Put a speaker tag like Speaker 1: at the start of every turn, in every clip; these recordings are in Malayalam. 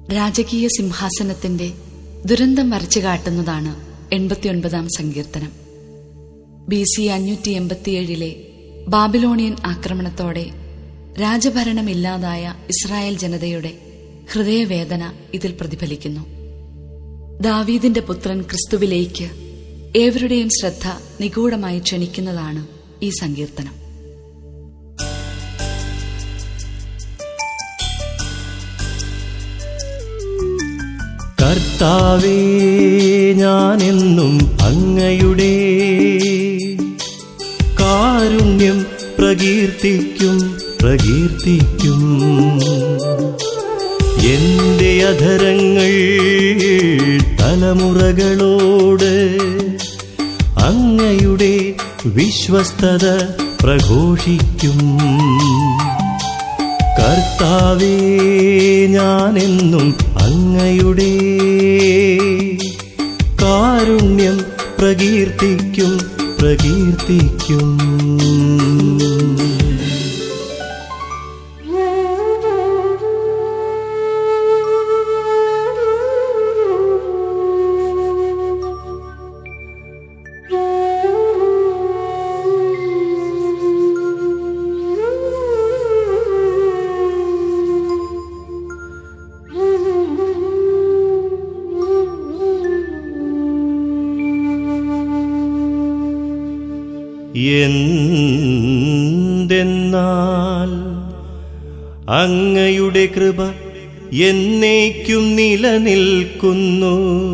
Speaker 1: രാജകീയ സിംഹാസനത്തിന്റെ ദുരന്തം വരച്ചു കാട്ടുന്നതാണ് എൺപത്തിയൊൻപതാം സങ്കീർത്തനം ബി സി അഞ്ഞൂറ്റി എൺപത്തിയേഴിലെ ബാബിലോണിയൻ ആക്രമണത്തോടെ രാജഭരണമില്ലാതായ ഇസ്രായേൽ ജനതയുടെ ഹൃദയവേദന ഇതിൽ പ്രതിഫലിക്കുന്നു ദാവീദിന്റെ പുത്രൻ ക്രിസ്തുവിലേക്ക് ഏവരുടെയും ശ്രദ്ധ നിഗൂഢമായി ക്ഷണിക്കുന്നതാണ് ഈ സങ്കീർത്തനം
Speaker 2: കർത്താവേ ഞാനെന്നും അങ്ങയുടെ കാരുണ്യം പ്രകീർത്തിക്കും പ്രകീർത്തിക്കും എന്റെ അധരങ്ങൾ തലമുറകളോട് അങ്ങയുടെ വിശ്വസ്തത പ്രഘോഷിക്കും കർത്താവേ ഞാനെന്നും അങ്ങയുടെ കാരുണ്യം പ്രകീർത്തിക്കും പ്രകീർത്തിക്കും എന്തെന്നാൽ അങ്ങയുടെ കൃപ എന്നേക്കും നിലനിൽക്കുന്നു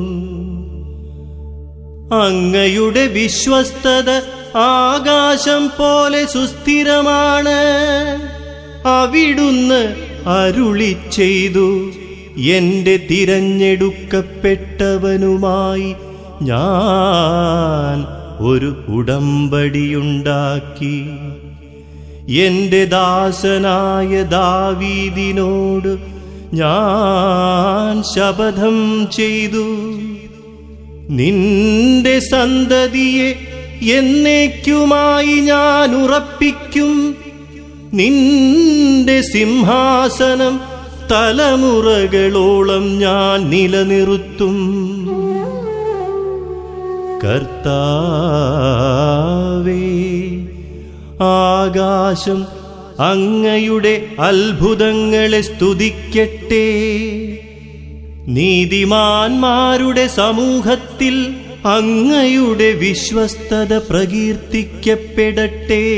Speaker 2: അങ്ങയുടെ വിശ്വസ്തത ആകാശം പോലെ സുസ്ഥിരമാണ് അവിടുന്ന് അരുളി ചെയ്തു എന്റെ തിരഞ്ഞെടുക്കപ്പെട്ടവനുമായി ഞാൻ ഒരു ഉടമ്പടിയുണ്ടാക്കി എന്റെ ദാസനായ ദാവീദിനോട് ഞാൻ ശപഥം ചെയ്തു നിന്റെ സന്തതിയെ എന്നേക്കുമായി ഞാൻ ഉറപ്പിക്കും നിന്റെ സിംഹാസനം തലമുറകളോളം ഞാൻ നിലനിർത്തും കർത്താവേ ആകാശം അങ്ങയുടെ അത്ഭുതങ്ങളെ സ്തുതിക്കട്ടെ നീതിമാന്മാരുടെ സമൂഹത്തിൽ അങ്ങയുടെ വിശ്വസ്തത പ്രകീർത്തിക്കപ്പെടട്ടെ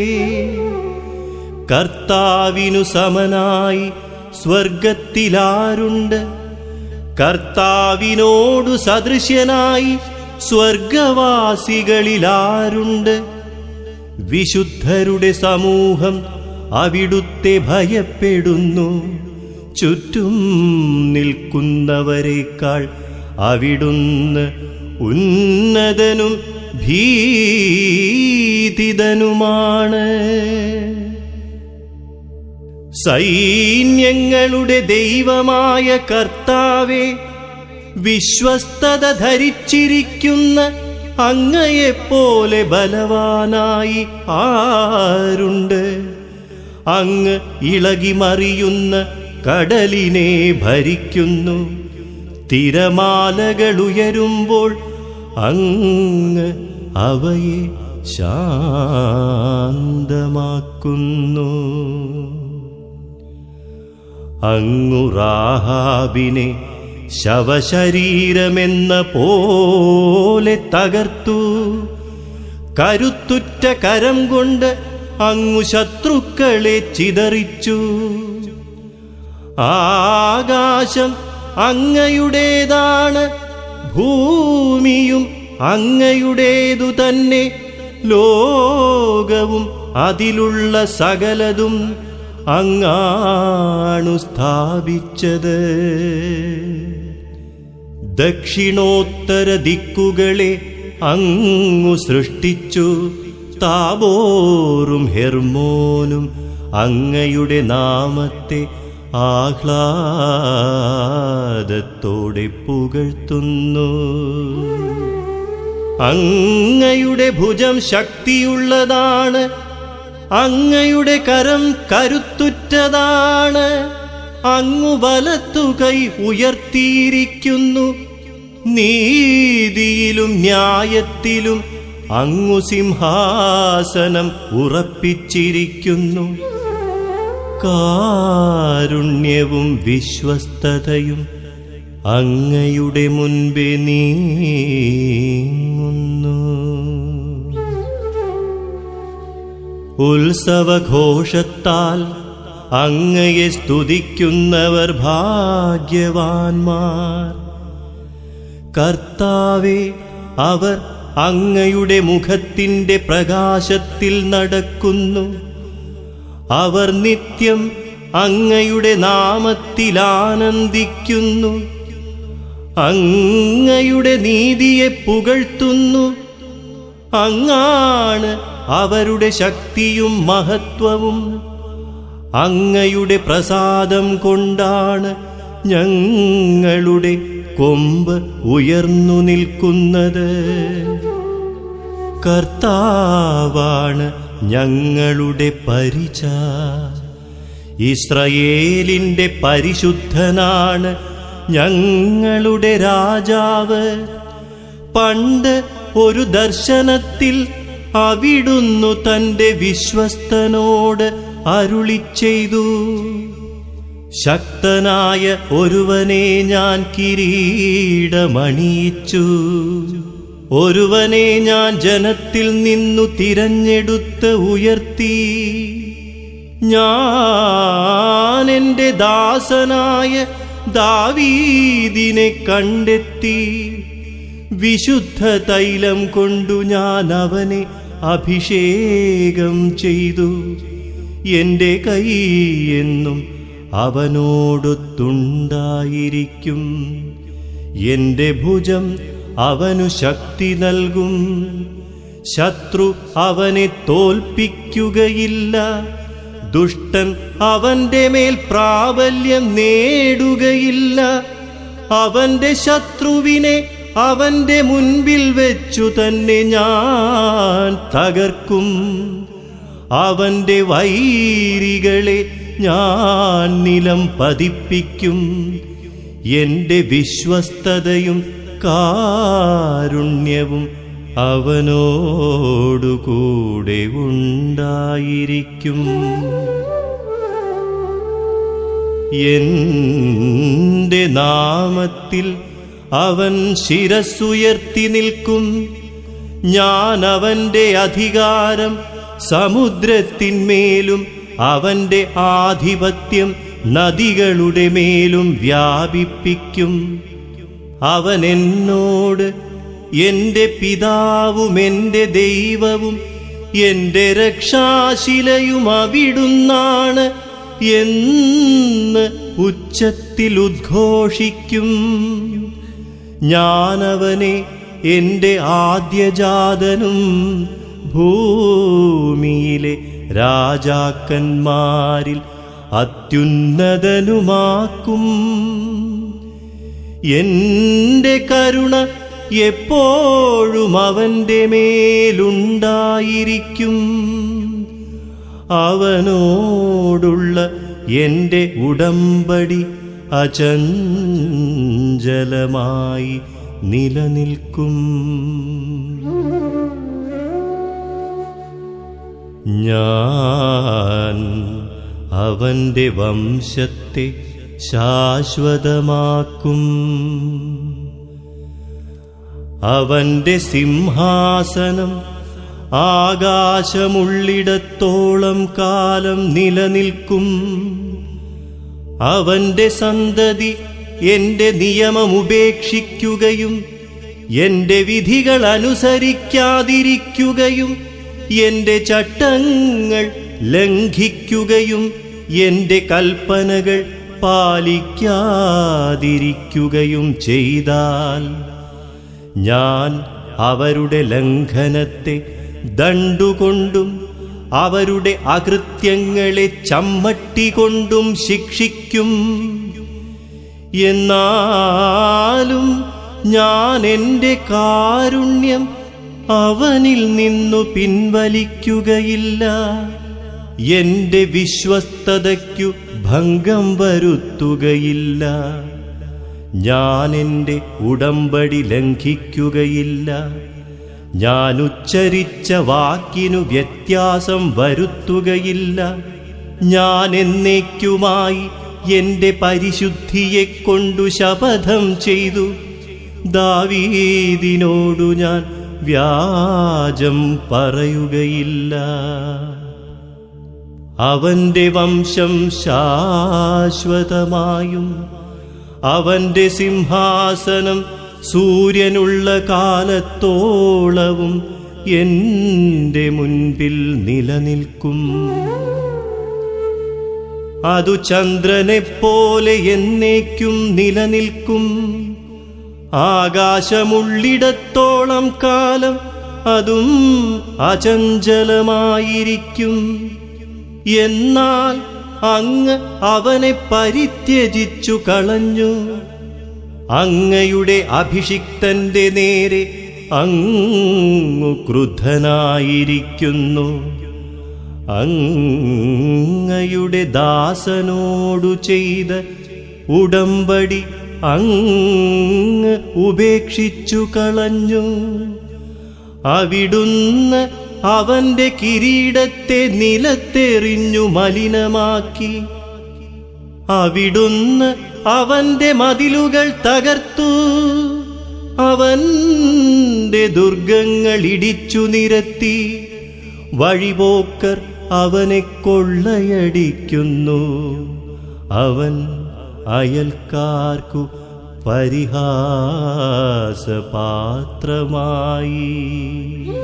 Speaker 2: കർത്താവിനു സമനായി സ്വർഗത്തിലാരുണ്ട് കർത്താവിനോടു സദൃശ്യനായി സ്വർഗവാസികളിലാരുണ്ട് വിശുദ്ധരുടെ സമൂഹം അവിടുത്തെ ഭയപ്പെടുന്നു ചുറ്റും നിൽക്കുന്നവരെക്കാൾ അവിടുന്ന് ഉന്നതനും ഭീതിതനുമാണ് സൈന്യങ്ങളുടെ ദൈവമായ കർത്താവെ വിശ്വസ്തത ധരിച്ചിരിക്കുന്ന അങ്ങയെപ്പോലെ ബലവാനായി ആരുണ്ട് അങ്ങ് ഇളകിമറിയുന്ന കടലിനെ ഭരിക്കുന്നു തിരമാലകൾ ഉയരുമ്പോൾ അങ്ങ് അവയെ ശാന്തമാക്കുന്നു അങ്ങു റാഹാബിനെ ശവശരീരമെന്ന പോലെ തകർത്തു കരുത്തുറ്റ കരം കൊണ്ട് അങ്ങു ശത്രുക്കളെ ചിതറിച്ചു ആകാശം അങ്ങയുടേതാണ് ഭൂമിയും അങ്ങയുടേതു തന്നെ ലോകവും അതിലുള്ള സകലതും അങ്ങാണു സ്ഥാപിച്ചത് ദക്ഷിണോത്തര ദിക്കുകളെ അങ്ങു സൃഷ്ടിച്ചു താബോറും ഹെർമോനും അങ്ങയുടെ നാമത്തെ ആഹ്ലാദത്തോടെ പുകഴ്ത്തുന്നു അങ്ങയുടെ ഭുജം ശക്തിയുള്ളതാണ് അങ്ങയുടെ കരം കരുത്തുറ്റതാണ് അങ്ങു വലത്തു കൈ ഉയർത്തിയിരിക്കുന്നു നീതിയിലും ന്യായത്തിലും അങ്ങു സിംഹാസനം ഉറപ്പിച്ചിരിക്കുന്നു കാരുണ്യവും വിശ്വസ്തതയും അങ്ങയുടെ മുൻപേ നീങ്ങുന്നു ഉത്സവഘോഷത്താൽ അങ്ങയെ സ്തുതിക്കുന്നവർ ഭാഗ്യവാന്മാർ കർത്താവെ അവർ അങ്ങയുടെ മുഖത്തിന്റെ പ്രകാശത്തിൽ നടക്കുന്നു അവർ നിത്യം അങ്ങയുടെ നാമത്തിൽ ആനന്ദിക്കുന്നു അങ്ങയുടെ നീതിയെ പുകഴ്ത്തുന്നു അങ്ങാണ് അവരുടെ ശക്തിയും മഹത്വവും അങ്ങയുടെ പ്രസാദം കൊണ്ടാണ് ഞങ്ങളുടെ കൊമ്പ് ഉയർന്നു നിൽക്കുന്നത് കർത്താവാണ് ഞങ്ങളുടെ പരിച ഇസ്രയേലിന്റെ പരിശുദ്ധനാണ് ഞങ്ങളുടെ രാജാവ് പണ്ട് ഒരു ദർശനത്തിൽ അവിടുന്നു തന്റെ വിശ്വസ്തനോട് അരുളി ചെയ്തു ശക്തനായ ഒരുവനെ ഞാൻ കിരീടമണിയിച്ചു ഒരുവനെ ഞാൻ ജനത്തിൽ നിന്നു തിരഞ്ഞെടുത്ത് ഉയർത്തി ഞാൻ എൻ്റെ ദാസനായ ദാവീദിനെ കണ്ടെത്തി വിശുദ്ധ തൈലം കൊണ്ടു ഞാൻ അവനെ അഭിഷേകം ചെയ്തു എൻ്റെ കൈ എന്നും അവനോടൊത്തുണ്ടായിരിക്കും എൻ്റെ ഭുജം അവനു ശക്തി നൽകും ശത്രു അവനെ തോൽപ്പിക്കുകയില്ല ദുഷ്ടൻ അവന്റെ മേൽ പ്രാബല്യം നേടുകയില്ല അവന്റെ ശത്രുവിനെ അവന്റെ മുൻപിൽ വെച്ചു തന്നെ ഞാൻ തകർക്കും അവന്റെ വൈരികളെ ഞാൻ നിലം പതിപ്പിക്കും എന്റെ വിശ്വസ്തതയും കാരുണ്യവും അവനോടുകൂടെ ഉണ്ടായിരിക്കും എന്റെ നാമത്തിൽ അവൻ ശിരസ്സുയർത്തി നിൽക്കും ഞാൻ അവന്റെ അധികാരം സമുദ്രത്തിന്മേലും അവന്റെ ആധിപത്യം നദികളുടെ മേലും വ്യാപിപ്പിക്കും അവൻ എന്നോട് എന്റെ പിതാവും എന്റെ ദൈവവും എന്റെ രക്ഷാശിലയും അവിടുന്നാണ് എന്ന് ഉച്ചത്തിൽ ഉദ്ഘോഷിക്കും ഞാനവനെ എന്റെ ആദ്യജാതനും ഭൂമിയിലെ രാജാക്കന്മാരിൽ അത്യുന്നതനുമാക്കും എന്റെ കരുണ എപ്പോഴും അവന്റെ മേലുണ്ടായിരിക്കും അവനോടുള്ള എന്റെ ഉടമ്പടി അചഞ്ചലമായി നിലനിൽക്കും ഞാൻ അവന്റെ വംശത്തെ ശാശ്വതമാക്കും അവന്റെ സിംഹാസനം ആകാശമുള്ളിടത്തോളം കാലം നിലനിൽക്കും അവന്റെ സന്തതി എന്റെ നിയമം ഉപേക്ഷിക്കുകയും എന്റെ വിധികൾ അനുസരിക്കാതിരിക്കുകയും എന്റെ ചട്ടങ്ങൾ ലംഘിക്കുകയും എന്റെ കൽപ്പനകൾ പാലിക്കാതിരിക്കുകയും ചെയ്താൽ ഞാൻ അവരുടെ ലംഘനത്തെ ദണ്ടുകൊണ്ടും അവരുടെ അകൃത്യങ്ങളെ ചമ്മട്ടി കൊണ്ടും ശിക്ഷിക്കും എന്നാലും ഞാൻ എൻ്റെ കാരുണ്യം അവനിൽ നിന്നു പിൻവലിക്കുകയില്ല എന്റെ വിശ്വസ്തതയ്ക്കു ഭംഗം വരുത്തുകയില്ല ഞാൻ എന്റെ ഉടമ്പടി ലംഘിക്കുകയില്ല ഞാൻ ഉച്ചരിച്ച വാക്കിനു വ്യത്യാസം വരുത്തുകയില്ല ഞാൻ എന്നേക്കുമായി എന്റെ പരിശുദ്ധിയെ കൊണ്ടു ശപഥം ചെയ്തു ദാവീദിനോടു ഞാൻ വ്യാജം പറയുകയില്ല അവന്റെ വംശം ശാശ്വതമായും അവന്റെ സിംഹാസനം സൂര്യനുള്ള കാലത്തോളവും എന്റെ മുൻപിൽ നിലനിൽക്കും അതു ചന്ദ്രനെപ്പോലെ എന്നേക്കും നിലനിൽക്കും ആകാശമുള്ളിടത്തോളം കാലം അതും അചഞ്ചലമായിരിക്കും എന്നാൽ അങ്ങ് അവനെ പരിത്യജിച്ചു കളഞ്ഞു അങ്ങയുടെ അഭിഷിക്തന്റെ നേരെ അങ്ങു ക്രുദ്ധനായിരിക്കുന്നു അങ്ങയുടെ ദാസനോടു ചെയ്ത ഉടമ്പടി അങ്ങ് ഉപേക്ഷിച്ചു കളഞ്ഞു അവിടുന്ന് അവന്റെ കിരീടത്തെ നിലത്തെറിഞ്ഞു മലിനമാക്കി അവിടുന്ന് അവന്റെ മതിലുകൾ തകർത്തു അവന്റെ ദുർഗങ്ങൾ ഇടിച്ചു നിരത്തി വഴിപോക്കർ അവനെ കൊള്ളയടിക്കുന്നു അവൻ അയൽക്കാർക്കു പരിഹാസപാത്രമായി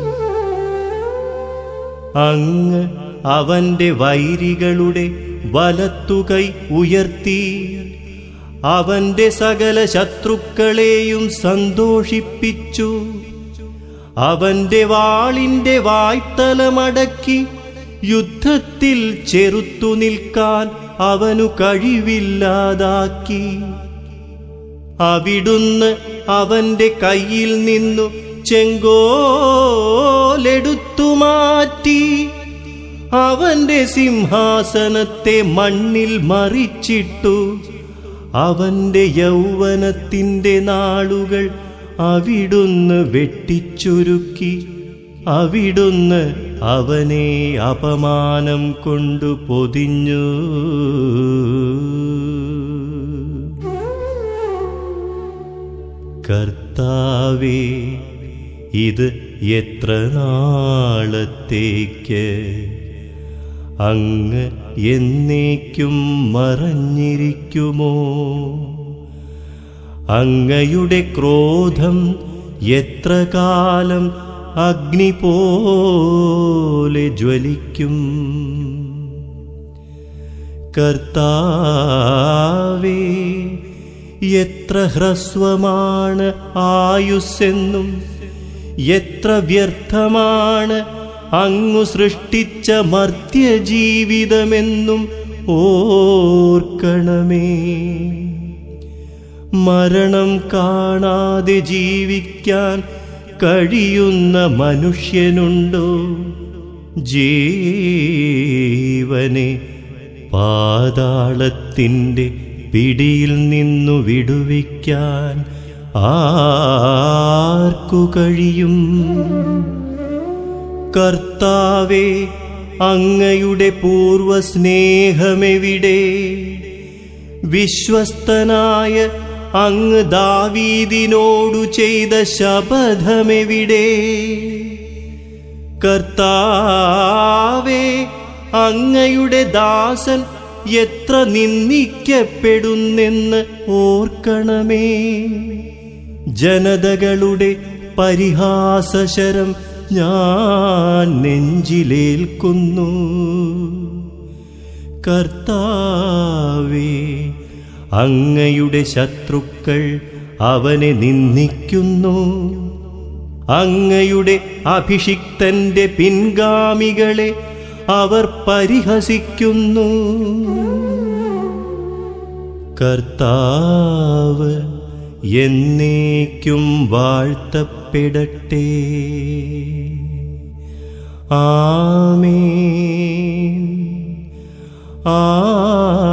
Speaker 2: അങ്ങ് അവന്റെ വൈരികളുടെ വലത്തുകൈ ഉയർത്തി അവന്റെ സകല ശത്രുക്കളെയും സന്തോഷിപ്പിച്ചു അവന്റെ വാളിന്റെ വായ്ത്തലമടക്കി യുദ്ധത്തിൽ ചെറുത്തു നിൽക്കാൻ അവനു കഴിവില്ലാതാക്കി അവിടുന്ന് അവന്റെ കയ്യിൽ നിന്നു ചെങ്കോലെടുത്തു മാറ്റി അവന്റെ സിംഹാസനത്തെ മണ്ണിൽ മറിച്ചിട്ടു അവന്റെ യൗവനത്തിന്റെ നാളുകൾ അവിടുന്ന് വെട്ടിച്ചുരുക്കി അവിടുന്ന് അവനെ അപമാനം കൊണ്ടു പൊതിഞ്ഞു കർത്താവേ ഇത് എത്ര നാളത്തേക്ക് അങ്ങ് എന്നേക്കും മറഞ്ഞിരിക്കുമോ അങ്ങയുടെ ക്രോധം എത്ര കാലം അഗ്നി പോലെ ജ്വലിക്കും കർത്താവേ എത്ര ഹ്രസ്വമാണ് ആയുസ്സെന്നും എത്ര വ്യർത്ഥമാണ് അങ്ങു സൃഷ്ടിച്ച മർത്യജീവിതമെന്നും ഓർക്കണമേ മരണം കാണാതെ ജീവിക്കാൻ കഴിയുന്ന മനുഷ്യനുണ്ടോ ജീവനെ പാതാളത്തിൻ്റെ പിടിയിൽ നിന്നു വിടുവിക്കാൻ ആർക്കു കഴിയും കർത്താവേ അങ്ങയുടെ പൂർവ സ്നേഹമെവിടെ വിശ്വസ്തനായ അങ്ങ് ദാവീദിനോടു ചെയ്ത ശപഥമെവിടെ കർത്താവേ അങ്ങയുടെ ദാസൻ എത്ര നിന്ദിക്കപ്പെടുന്നെന്ന് ഓർക്കണമേ ജനതകളുടെ പരിഹാസശരം ഞാൻ നെഞ്ചിലേൽക്കുന്നു കർത്താവേ അങ്ങയുടെ ശത്രുക്കൾ അവനെ നിന്ദിക്കുന്നു അങ്ങയുടെ അഭിഷിക്തന്റെ പിൻഗാമികളെ അവർ പരിഹസിക്കുന്നു കർത്താവ് എന്നേക്കും വാഴ്ത്തപ്പെടട്ടെ ആമേൻ ആ